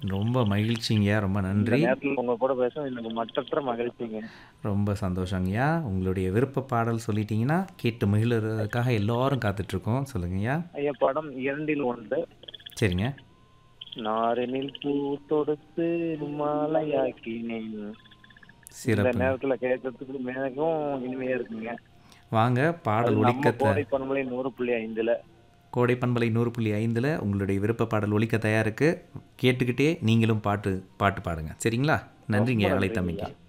ரொம்ப மகிழ்ச்சிங்கய்யா. ரொம்ப இந்த நன்றி. நேரத்துல உங்க கூட பேச எனக்கு மட்டற்ற மகிழ்ச்சிங்க. ரொம்ப சந்தோஷங்கய்யா. உங்களுடைய விருப்ப பாடல் சொல்லிட்டீங்கன்னா, கேட்டு மகிழறதுக்காக எல்லாரும் காத்துட்ருக்கோம். சொல்லுங்கய்யா. ஐயா படம் 2ல் 1 சரிங்க. நாரெனில் பூ தொடுத்து மாலையாக்கினேன். இந்த சிறப்புங்க. நேரத்துல கேட்கறதுக்கு மிகவும் இனிமையா இருக்குங்க. வாங்க அது பாடல் நம்ம ஒலிக்க கோடை பண்பலை 100.5ல கோடை பண்பலை 100.5ல உங்களுடைய விருப்ப பாடல் ஒலிக்க தயாருக்கு. கேட்டுக்கிட்டே நீங்களும் பாட்டு பாட்டு பாடுங்க. சரிங்களா? நன்றிங்க ரொம்ப நன்றிங்க அழைத்தமைக்கு. ஐயா.